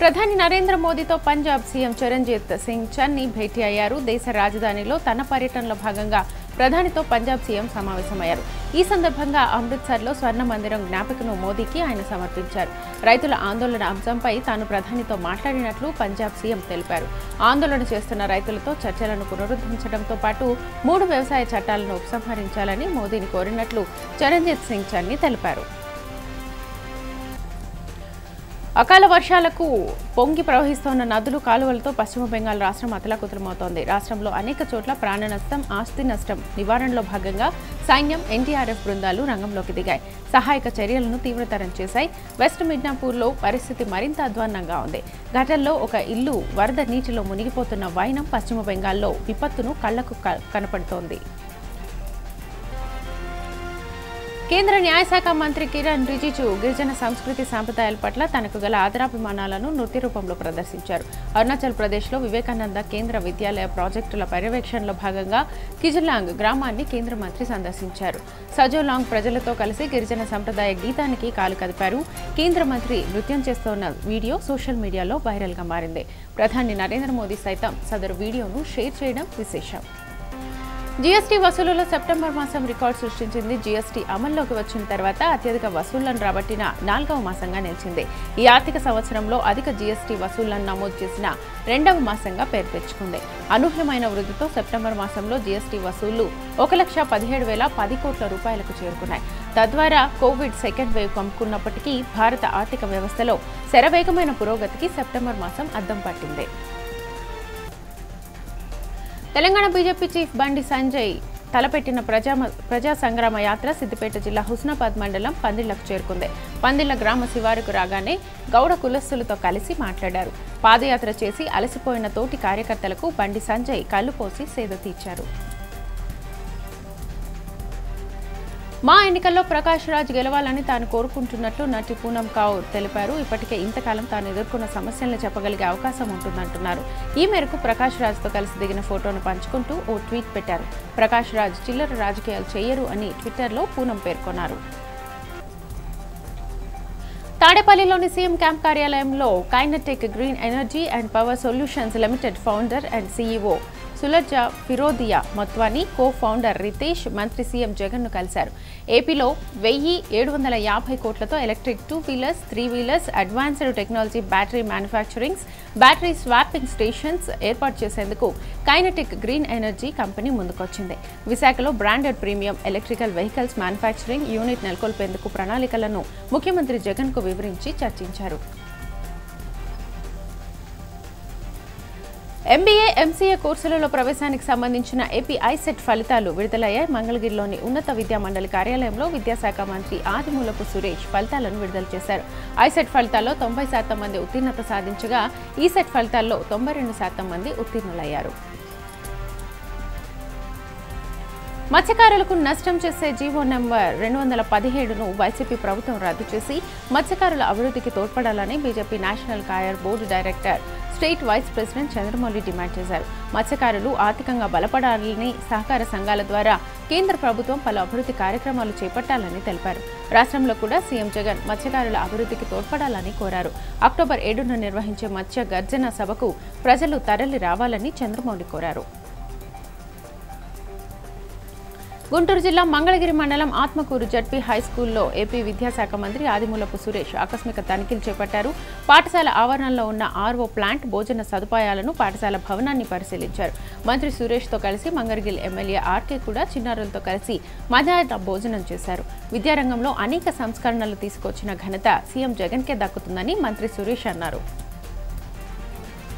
ప్రధాని నరేంద్ర మోదీతో పంజాబ్ సీఎం చరణ్జీత్ సింగ్ చన్ని భేటీ అయ్యారు దేశ రాజధానిలో తన పర్యటనలో భాగంగా ప్రధానితో పంజాబ్ సీఎం సమావేశమయ్యారు ఈ సందర్భంగా అమృత్సర్లో స్వర్ణ మందిరం జ్ఞాపికను మోదీకి ఆయన సమర్పించారు రైతుల ఆందోళన అంశంపై తాను ప్రధానితో మాట్లాడినట్లు పంజాబ్ సీఎం తెలిపారు ఆందోళన చేస్తున్న రైతులతో చర్చలను పునరుద్ధరించడంతో పాటు మూడు వ్యవసాయ చట్టాలను ఉపసంహరించాలని మోదీని కోరినట్లు చరణ్జీత్ సింగ్ చన్ని తెలిపారు అకాల వర్షాలకు పొంగి ప్రవహిస్తోన్న నదులు కాలువలతో పశ్చిమ బెంగాల్ రాష్ట్రం అతలాకుతలమవుతోంది రాష్ట్రంలో అనేక చోట్ల ప్రాణ నష్టం ఆస్తి నష్టం నివారణలో భాగంగా సైన్యం ఎన్టీఆర్ఎఫ్ బృందాలు రంగంలోకి దిగాయి సహాయక చర్యలను తీవ్రతరం చేశాయి వెస్ట్ మిడ్నాపూర్లో పరిస్థితి మరింత అధ్వాన్నంగా ఉంది ఘటనలో ఒక ఇల్లు వరద నీటిలో మునిగిపోతున్న వైనం పశ్చిమ బెంగాల్లో విపత్తును కళ్లకు క- కనపడుతోంది కేంద్ర న్యాయశాఖ మంత్రి కిరణ్ రిజిజు గిరిజన సంస్కృతి సాంప్రదాయాల పట్ల తనకు గల ఆదరాభిమానాలను నృత్య రూపంలో ప్రదర్శించారు అరుణాచల్ ప్రదేశ్లో వివేకానంద కేంద్ర విద్యాలయ ప్రాజెక్టుల పర్యవేక్షణలో భాగంగా కిజులాంగ్ గ్రామాన్ని కేంద్ర మంత్రి సందర్శించారు సజోలాంగ్ ప్రజలతో కలిసి గిరిజన సంప్రదాయ గీతానికి కాలు కదిపారు కేంద్ర మంత్రి నృత్యం చేస్తోన్న వీడియో సోషల్ మీడియాలో వైరల్గా మారింది ప్రధాని నరేంద్ర మోదీ సైతం సదరు వీడియోను షేర్ చేయడం విశేషం జీఎస్టీ వసూలులో సెప్టెంబర్ మాసం రికార్డు సృష్టించింది జీఎస్టీ అమల్లోకి వచ్చిన తర్వాత అత్యధిక వసూళ్లను రాబట్టిన నాలుగవ మాసంగా నిలిచింది ఈ ఆర్థిక సంవత్సరంలో అధిక జీఎస్టీ వసూళ్లను నమోదు చేసిన రెండవ మాసంగా పేరు తెచ్చుకుంది అనూహ్యమైన వృద్ధితో సెప్టెంబర్ మాసంలో జీఎస్టీ వసూళ్లు ఒక లక్ష పదిహేడు వేల పది కోట్ల రూపాయలకు చేరుకున్నాయి తద్వారా కోవిడ్ సెకండ్ వేవ్ కమ్ముకున్నప్పటికీ భారత ఆర్థిక వ్యవస్థలో శరవేగమైన పురోగతికి సెప్టెంబర్ మాసం అద్దం పట్టింది తెలంగాణ బీజేపీ చీఫ్ బండి సంజయ్ తలపెట్టిన ప్రజా ప్రజా సంగ్రామ యాత్ర సిద్దిపేట జిల్లా హుస్నాబాద్ మండలం పందిళ్లకు చేరుకుంది పందిళ్ల గ్రామ శివారుకు రాగానే గౌడ కులస్తులతో కలిసి మాట్లాడారు పాదయాత్ర చేసి అలసిపోయిన తోటి కార్యకర్తలకు బండి సంజయ్ కళ్ళు పోసి సేద తీర్చారు మా ఎన్నికల్లో ప్రకాష్ రాజ్ గెలవాలని తాను కోరుకుంటున్నట్లు నటి పూనం కౌర్ తెలిపారు ఇప్పటికే ఇంతకాలం తాను ఎదుర్కొన్న సమస్యలను చెప్పగలిగే అవకాశం ఉంటుందంటున్నారు ఈ మేరకు ప్రకాష్ రాజ్తో కలిసి దిగిన ఫోటోను పంచుకుంటూ ఓ ట్వీట్ పెట్టారు ప్రకాష్ రాజ్ చిల్లర రాజకీయాలు చేయరు అని ట్విట్టర్లో పూనం పేర్కొన్నారు తాడేపల్లిలోని సీఎం క్యాంప్ కార్యాలయంలో Kinetic Green Energy and Power Solutions Limited founder and CEO Sulajja Firodia Motwani co founder Ritesh Mantri CM జగన్ను కలిశారు ఏపీలో వెయ్యి ఏడు వందల యాభై కోట్లతో electric two wheelers three wheelers advanced technology battery manufacturings battery swapping stations ఏర్పాటు చేసేందుకు కైనటిక్ గ్రీన్ ఎనర్జీ కంపెనీ ముందుకొచ్చింది విశాఖలో branded premium electrical vehicles manufacturing unit నెలకొల్పేందుకు ప్రణాళికలను ముఖ్యమంత్రి జగన్కు వివరించి చర్చించారు ఎంబీఏ ఎంసీఏ కోర్సులలో ప్రవేశానికి సంబంధించిన ఏపీ ఐసెట్ ఫలితాలు విడుదలయ్యాయి మంగళగిరిలోని ఉన్నత విద్యా మండలి కార్యాలయంలో విద్యాశాఖ మంత్రి ఆదిమూలపు సురేష్ ఫలితాలను విడుదల చేశారు ఐసెట్ ఫలితాల్లో తొంభై శాతం మంది ఉత్తీర్ణత సాధించగా ఈసెట్ ఫలితాల్లో తొంభై రెండు శాతం మంది ఉత్తీర్ణులయ్యారు మత్స్యకారులకు నష్టం చేసే జీవో నెంబర్ రెండు వందల పదిహేడును వైసీపీ ప్రభుత్వం రద్దు చేసి మత్స్యకారుల అభివృద్ధికి తోడ్పడాలని BJP national coir board director state vice president Chandramouli demand చేశారు మత్స్యకారులు ఆర్థికంగా బలపడాలని సహకార సంఘాల ద్వారా కేంద్ర ప్రభుత్వం పలు అభివృద్ధి కార్యక్రమాలు చేపట్టాలని తెలిపారు రాష్ట్రంలో కూడా సీఎం జగన్ మత్స్యకారుల అభివృద్ధికి తోడ్పడాలని కోరారు అక్టోబర్ ఏడున నిర్వహించే మత్స్య గర్జన సభకు ప్రజలు తరలి రావాలని చంద్రమౌళి కోరారు గుంటూరు జిల్లా మంగళగిరి మండలం ఆత్మకూరు జడ్పీ హై స్కూల్లో ఏపీ విద్యాశాఖ మంత్రి ఆదిమూలపు సురేష్ ఆకస్మిక తనిఖీలు చేపట్టారు పాఠశాల ఆవరణలో ఉన్న ఆర్ఓ ప్లాంట్ భోజన సదుపాయాలను పాఠశాల భవనాన్ని పరిశీలించారు మంత్రి సురేష్తో కలిసి మంగళగిరి ఎమ్మెల్యే ఆర్కే కూడా చిన్నారులతో కలిసి మధ్యాహ్న భోజనం చేశారు విద్యారంగంలో అనేక సంస్కరణలు తీసుకొచ్చిన ఘనత సీఎం జగన్కే దక్కుతుందని మంత్రి సురేష్ అన్నారు